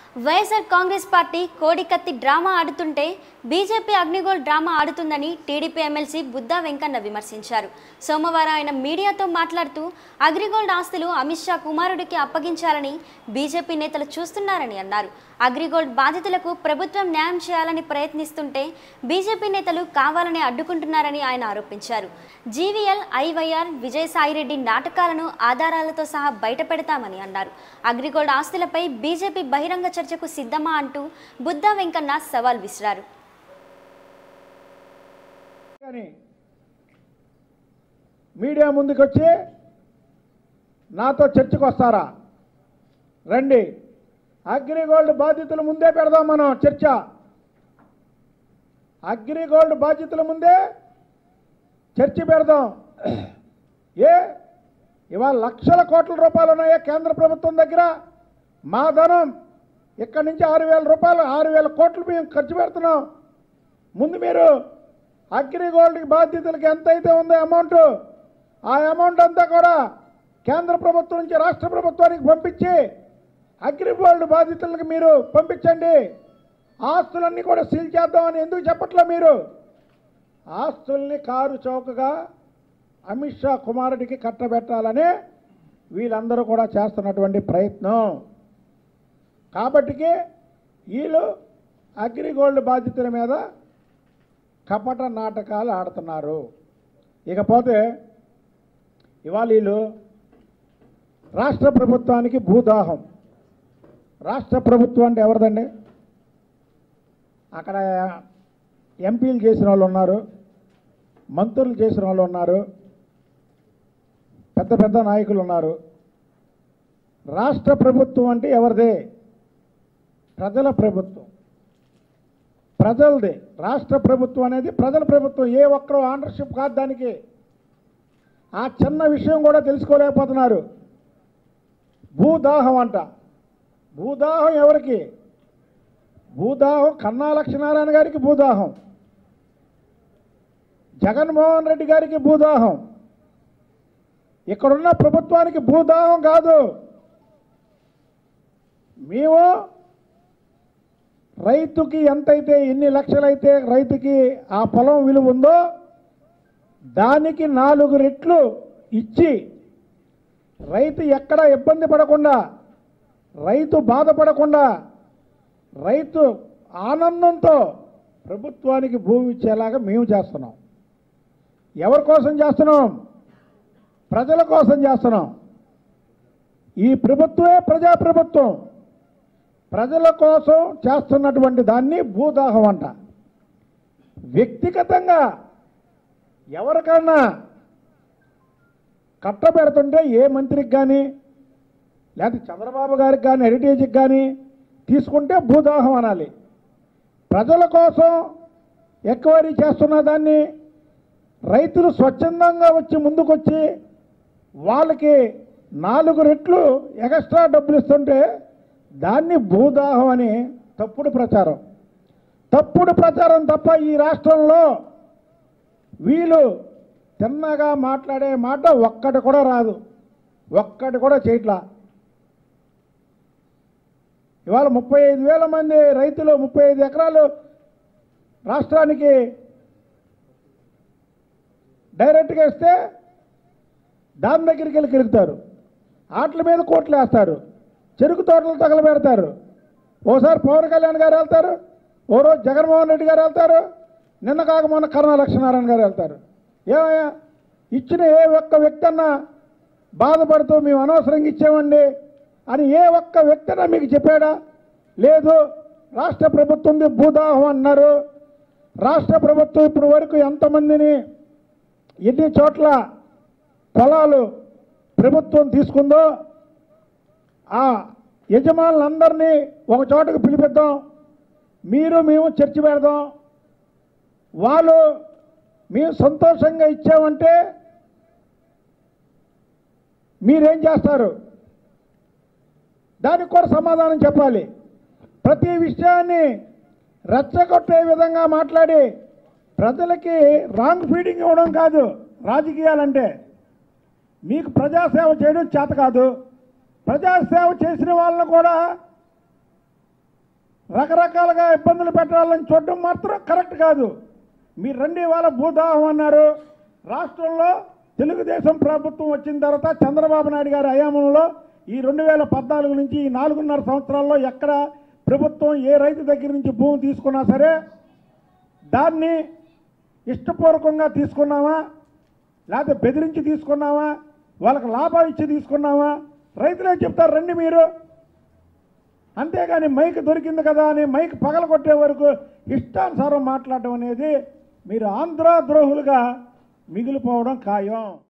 YSR Congress party కోడికత్తి drama ఆడుతుంటే BJP అగ్నిగోల్ డ్రామా ఆడుతుందని టీడీపీ ఎమ్మెల్సీ బుద్దా వెంకన్న విమర్శించారు సోమవారం ఆయన మీడియాతో మాట్లాడుతూ అగ్రిగోల్డ్ ఆస్తులు అమిత్ షా కుమారుడికి అప్పగించాలని బీజేపీ నేతలు చూస్తున్నారని అన్నారు అగ్రిగోల్డ్ బాధితులకు ప్రభుత్వం న్యాయం చేయాలని ప్రయత్నిస్తుంటే బీజేపీ నేతలు కావాలని అడ్డుకుంటున్నారని ఆయన ఆరోపించారు జీవీఎల్ ఐవైఆర్ విజయసాయిరెడ్డి నాటకాలను ఆధారాలతో సహా బయటపెడతామని అన్నారు అగ్రిగోల్డ్ ఆస్తులపై బీజేపీ బహిరంగ చర్చకు సిద్ధమా అంటూ బుద్దా వెంకన్న సవాల్ విసిరారు కానీ మీడియా ముందుకొచ్చి నాతో చర్చకు వస్తారా రండి అగ్రిగోల్డ్ బాధితుల ముందే పెడదాం మనం చర్చ అగ్రిగోల్డ్ బాధితుల ముందే చర్చ పెడదాం ఏ ఇవాళ లక్షల కోట్ల రూపాయలు ఉన్నాయా కేంద్ర ప్రభుత్వం దగ్గర మా ధనం ఇక్కడి నుంచి ఆరు వేల రూపాయలు ఆరు వేల కోట్లు మేము ఖర్చు పెడుతున్నాం ముందు మీరు అగ్రిగోల్డ్ బాధ్యతలకు ఎంత అయితే ఉందో అమౌంట్ ఆ అమౌంట్ అంతా కూడా కేంద్ర ప్రభుత్వం నుంచి రాష్ట్ర ప్రభుత్వానికి పంపించి అగ్రిగోల్డ్ బాధితులకు మీరు పంపించండి ఆస్తులన్నీ కూడా సీల్ చేద్దామని ఎందుకు చెప్పట్లే మీరు ఆస్తుల్ని కారు చౌకగా అమిత్ షా కుమారుడికి కట్టబెట్టాలని వీళ్ళందరూ కూడా చేస్తున్నటువంటి ప్రయత్నం కాబట్టికి వీళ్ళు అగ్రిగోల్డ్ బాధితుల మీద కపట నాటకాలు ఆడుతున్నారు ఇకపోతే ఇవాళ వీళ్ళు రాష్ట్ర ప్రభుత్వానికి భూదాహం రాష్ట్ర ప్రభుత్వం అంటే ఎవరిదండి అక్కడ ఎంపీలు చేసిన వాళ్ళు ఉన్నారు మంత్రులు చేసిన వాళ్ళు ఉన్నారు పెద్ద పెద్ద నాయకులు ఉన్నారు రాష్ట్ర ప్రభుత్వం అంటే ఎవరిదే ప్రజల ప్రభుత్వం ప్రజలది రాష్ట్ర ప్రభుత్వం అనేది ప్రజల ప్రభుత్వం ఏ ఒక్కరూ ఆనర్షిప్ కాదు దానికి ఆ చిన్న విషయం కూడా తెలుసుకోలేకపోతున్నారు భూదాహం అంట భూదాహం ఎవరికి భూదాహం కన్నా లక్ష్మీనారాయణ గారికి భూదాహం జగన్మోహన్ రెడ్డి గారికి భూదాహం ఇక్కడున్న ప్రభుత్వానికి భూదాహం కాదు మేము రైతుకి ఎంతైతే ఎన్ని లక్షలైతే రైతుకి ఆ పొలం విలువ ఉందో దానికి నాలుగు రెట్లు ఇచ్చి రైతు ఎక్కడ ఇబ్బంది పడకుండా రైతు బాధపడకుండా రైతు ఆనందంతో ప్రభుత్వానికి భూమి ఇచ్చేలాగా మేము చేస్తున్నాం ఎవరి కోసం చేస్తున్నాం ప్రజల కోసం చేస్తున్నాం ఈ ప్రభుత్వమే ప్రజాప్రభుత్వం ప్రజల కోసం చేస్తున్నటువంటి దాన్ని భూదాహం అంట వ్యక్తిగతంగా ఎవరికన్నా కట్టబెడుతుంటే ఏ మంత్రికి కానీ లేకపోతే చంద్రబాబు గారికి కానీ హెరిటేజ్కి కానీ తీసుకుంటే భూదాహం అనాలి ప్రజల కోసం ఎక్వైరీ చేస్తున్న దాన్ని రైతులు స్వచ్ఛందంగా వచ్చి ముందుకొచ్చి వాళ్ళకి నాలుగు రెట్లు ఎక్స్ట్రా డబ్బులు ఇస్తుంటే దాన్ని భూదాహం అని తప్పుడు ప్రచారం తప్పుడు ప్రచారం తప్ప ఈ రాష్ట్రంలో వీళ్ళు తిన్నగా మాట్లాడే మాట ఒక్కటి కూడా రాదు ఒక్కటి కూడా చేయట్లా ఇవాళ ముప్పై ఐదు వేల మంది రైతులు ముప్పై ఐదు ఎకరాలు రాష్ట్రానికి డైరెక్ట్గా ఇస్తే దాని దగ్గరికి వెళ్ళి కెలుగుతారు ఆటల మీద కోట్లు వేస్తారు చెరుకు తోటలు తగలబెడతారు ఓసారి పవన్ కళ్యాణ్ గారు వెళ్తారు ఓ రోజు జగన్మోహన్ రెడ్డి గారు వెళ్తారు నిన్న కాక మొన్న కరుణా లక్ష్మీనారాయణ గారు వెళ్తారు ఏమయ్యా ఇచ్చిన ఏ ఒక్క వ్యక్తి అన్నా బాధపడుతూ మేము అనవసరంగా ఇచ్చామండి అని ఏ ఒక్క వ్యక్తి అన్నా మీకు చెప్పాడా లేదు రాష్ట్ర ప్రభుత్వంది భూదాహం అన్నారు రాష్ట్ర ప్రభుత్వం ఇప్పుడు వరకు ఎంతమందిని ఎన్ని చోట్ల పొలాలు ప్రభుత్వం తీసుకుందో ఆ యజమానులందరినీ ఒక చోటకు పిలిపిద్దాం మీరు మేము చర్చ పెడదాం వాళ్ళు మేము సంతోషంగా ఇచ్చామంటే మీరేం చేస్తారు దానికి కూడా సమాధానం చెప్పాలి ప్రతి విషయాన్ని రెచ్చగొట్టే విధంగా మాట్లాడి ప్రజలకి రాంగ్ ఫీడింగ్ ఇవ్వడం కాదు రాజకీయాలంటే మీకు ప్రజాసేవ చేయడం చేత కాదు ప్రజాసేవ చేసిన వాళ్ళని కూడా రకరకాలుగా ఇబ్బందులు పెట్టాలని చూడడం మాత్రం కరెక్ట్ కాదు మీరు రండి వాళ్ళ భూదాహం అన్నారు రాష్ట్రంలో తెలుగుదేశం ప్రభుత్వం వచ్చిన తర్వాత చంద్రబాబు నాయుడు గారి హయాంలో ఈ రెండు వేల పద్నాలుగు నుంచి ఈ నాలుగున్నర సంవత్సరాల్లో ఎక్కడ ప్రభుత్వం ఏ రైతు దగ్గర నుంచి భూమి తీసుకున్నా సరే దాన్ని ఇష్టపూర్వకంగా తీసుకున్నామా లేకపోతే బెదిరించి తీసుకున్నామా వాళ్ళకి లాభం ఇచ్చి తీసుకున్నామా రైతులే చెప్తారు రండి మీరు అంతేగాని మైక్ దొరికింది కదా అని మైక్ పగలగొట్టే వరకు ఇష్టానుసారం మాట్లాడడం అనేది మీరు ఆంధ్ర ద్రోహులుగా మిగిలిపోవడం ఖాయం